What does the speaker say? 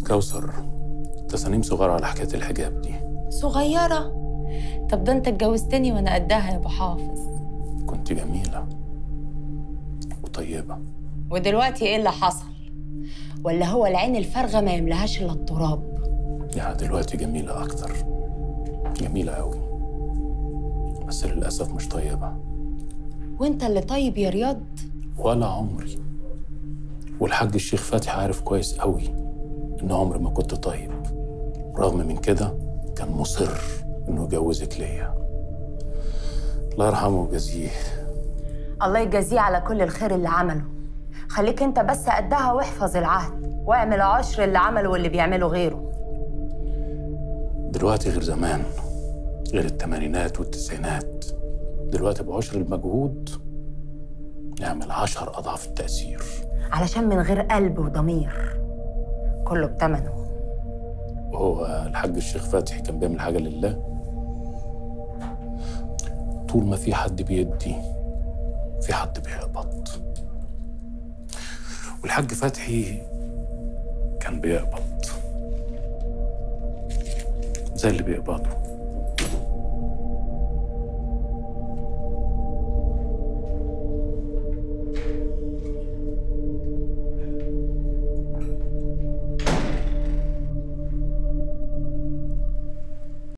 كوثر تصاميم صغيرة على حكاية الحجاب دي صغيرة طب ده انت اتجوزتني وانا قدها يا ابو حافظ كنت جميلة وطيبة ودلوقتي ايه اللي حصل ولا هو العين الفارغة ما يملهاش الا التراب يعني دلوقتي جميلة أكتر جميلة أوي بس للأسف مش طيبة وانت اللي طيب يا رياض ولا عمري والحاج الشيخ فتحي عارف كويس قوي إن عمري ما كنت طيب رغم من كده كان مصر إنه يجوزك ليا الله يرحمه ويجازيه الله يجازيه على كل الخير اللي عمله خليك انت بس قدها واحفظ العهد واعمل عشر اللي عمله واللي بيعمله غيره دلوقتي غير زمان غير الثمانينات والتسعينات دلوقتي بعشر المجهود نعمل عشر أضعاف التأثير علشان من غير قلب وضمير كله بتمنه وهو الحاج الشيخ فتحي كان بيعمل حاجة لله طول ما في حد بيدي في حد بيقبض والحاج فتحي كان بيقبض زي اللي بيقبضوا